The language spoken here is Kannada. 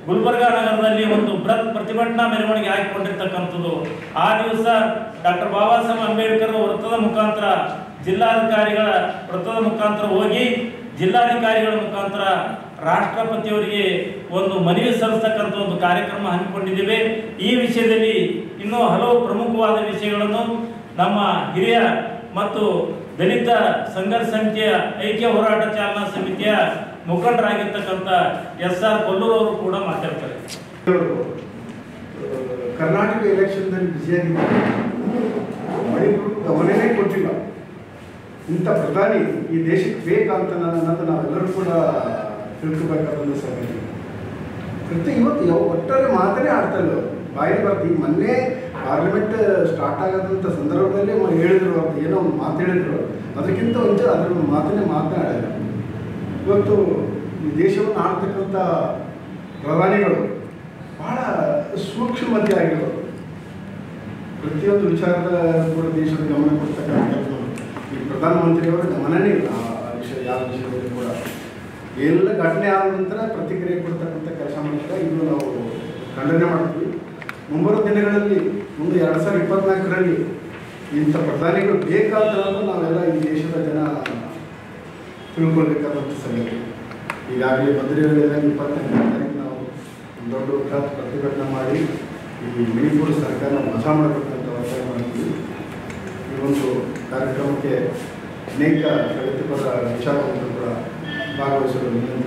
ಗುಲ್ಬರ್ಗಾ ನಗರದಲ್ಲಿ ಒಂದು ಬೃಹತ್ ಪ್ರತಿಭಟನಾ ಮೆರವಣಿಗೆ ಹಾಕಿಕೊಂಡಿರ್ತಕ್ಕಂಥದ್ದು ಆ ದಿವಸ ಡಾಕ್ಟರ್ ಬಾಬಾ ಸಾಹೇಬ್ ಅಂಬೇಡ್ಕರ್ ವೃತ್ತದ ಮುಖಾಂತರ ಜಿಲ್ಲಾಧಿಕಾರಿಗಳ ವೃತ್ತದ ಮುಖಾಂತರ ಹೋಗಿ ಜಿಲ್ಲಾಧಿಕಾರಿಗಳ ಮುಖಾಂತರ ರಾಷ್ಟ್ರಪತಿಯವರಿಗೆ ಒಂದು ಮನವಿ ಸಲ್ಲಿಸ್ತಕ್ಕಂಥ ಒಂದು ಕಾರ್ಯಕ್ರಮ ಹಮ್ಮಿಕೊಂಡಿದ್ದೇವೆ ಈ ವಿಷಯದಲ್ಲಿ ಇನ್ನೂ ಹಲವು ಪ್ರಮುಖವಾದ ವಿಷಯಗಳನ್ನು ನಮ್ಮ ಹಿರಿಯ ಮತ್ತು ದಲಿತ ಸಂಘರ್ಷ ಸಮಿತಿಯ ಐಕ್ಯ ಹೋರಾಟ ಚಾಲನಾ ಸಮಿತಿಯ ಮುಖಂಡರಾಗಿರ್ತಕ್ಕಂಥ ಎಸ್ ಆರ್ ಕೊಲ್ಲೂರು ಅವರು ಕೂಡ ಮಾತಾಡ್ತಾರೆ ಇವರು, ಆ, ಕರ್ನಾಟಕ ಎಲೆಕ್ಷನ್ದಲ್ಲಿ ಬಿಸಿಯಾಗಿದ್ದಾರೆ ಮಣಿಪುರ ಗಮನನೇ ಕೊಟ್ಟಿಲ್ಲ ಇಂಥ ಪ್ರಧಾನಿ ಈ ದೇಶಕ್ಕೆ ಬೇಕಂತ ಅನ್ನೋದು ನಾವೆಲ್ಲರೂ ಕೂಡ ತಿಳ್ಕೊಬೇಕಾದಂಥ ಸಂಗತಿ ಪ್ರತಿ ಇವತ್ತು ಯಾವ ಒಟ್ಟಾರೆ ಮಾತನೇ ಆಡ್ತಾ ಇಲ್ಲ ಅವ್ರು. ಬಾಯಿ ಬರ್ತಿ ಮೊನ್ನೆ ಪಾರ್ಲಿಮೆಂಟ್ ಸ್ಟಾರ್ಟ್ ಆಗೋದಂಥ ಸಂದರ್ಭದಲ್ಲಿ ಅವ್ರು ಹೇಳಿದ್ರು ಅವ್ರು ಏನೋ ಒಂದು ಮಾತು ಹೇಳಿದ್ರು ಅದಕ್ಕಿಂತ ಮುಂಚೆ ಅದ್ರ ಒಂದು ಮಾತನ್ನೇ ಮಾತನಾಡಿಲ್ಲ ಇವತ್ತು ಈ ದೇಶವನ್ನು ಆಳ್ತಕ್ಕಂಥ ಪ್ರಧಾನಿಗಳು ಬಹಳ ಸೂಕ್ಷ್ಮತೆ ಆಗಿರೋರು ಪ್ರತಿಯೊಂದು ವಿಚಾರದ ಕೂಡ ದೇಶದ ಗಮನ ಕೊಡ್ತಕ್ಕಂಥ ಕೆಲಸಗಳು. ಈ ಪ್ರಧಾನಮಂತ್ರಿಯವರ ಗಮನನೇ ಇಲ್ಲ ಆ ವಿಷಯ ಯಾವ ವಿಷಯದಲ್ಲಿ ಕೂಡ ಎಲ್ಲ ಘಟನೆ ಆದ ನಂತರ ಪ್ರತಿಕ್ರಿಯೆ ಕೊಡ್ತಕ್ಕಂಥ ಕೆಲಸ ಮಾಡಿದ್ರೆ ಇದು ನಾವು ಖಂಡನೆ ಮಾಡ್ತೀವಿ ಮುಂಬರುವ ದಿನಗಳಲ್ಲಿ ಮುಂದೆ ಎರಡು ಸಾವಿರದ ಇಪ್ಪತ್ನಾಲ್ಕರಲ್ಲಿ ಇಂಥ ಪ್ರಧಾನಿಗಳು ಬೇಕಾದ ನಾವೆಲ್ಲ ಈ ದೇಶದ ಜನ ತಿಳ್ಕೊಳ್ಬೇಕಾದಂಥ ಸಂಗತಿ ಈಗಾಗಲೇ ಮಂತ್ರಿ ಹೇಳಿದಂಗೆ ಇಪ್ಪತ್ತೆಂಟನೇ ತಾರೀಕು ನಾವು ಒಂದು ದೊಡ್ಡ ಬೃಹತ್ ಪ್ರತಿಭಟನೆ ಮಾಡಿ ಈ ಮಣಿಪುರ ಸರ್ಕಾರ ವಜಾ ಮಾಡಬೇಕಂತ ಒತ್ತಾಯ ಮಾಡ್ತೀವಿ ಈ ಒಂದು ಕಾರ್ಯಕ್ರಮಕ್ಕೆ ಅನೇಕ ಪ್ರಗತಿಪರ ವಿಚಾರವನ್ನು ಕೂಡ ಭಾಗವಹಿಸಲು ವಿನಂತಿ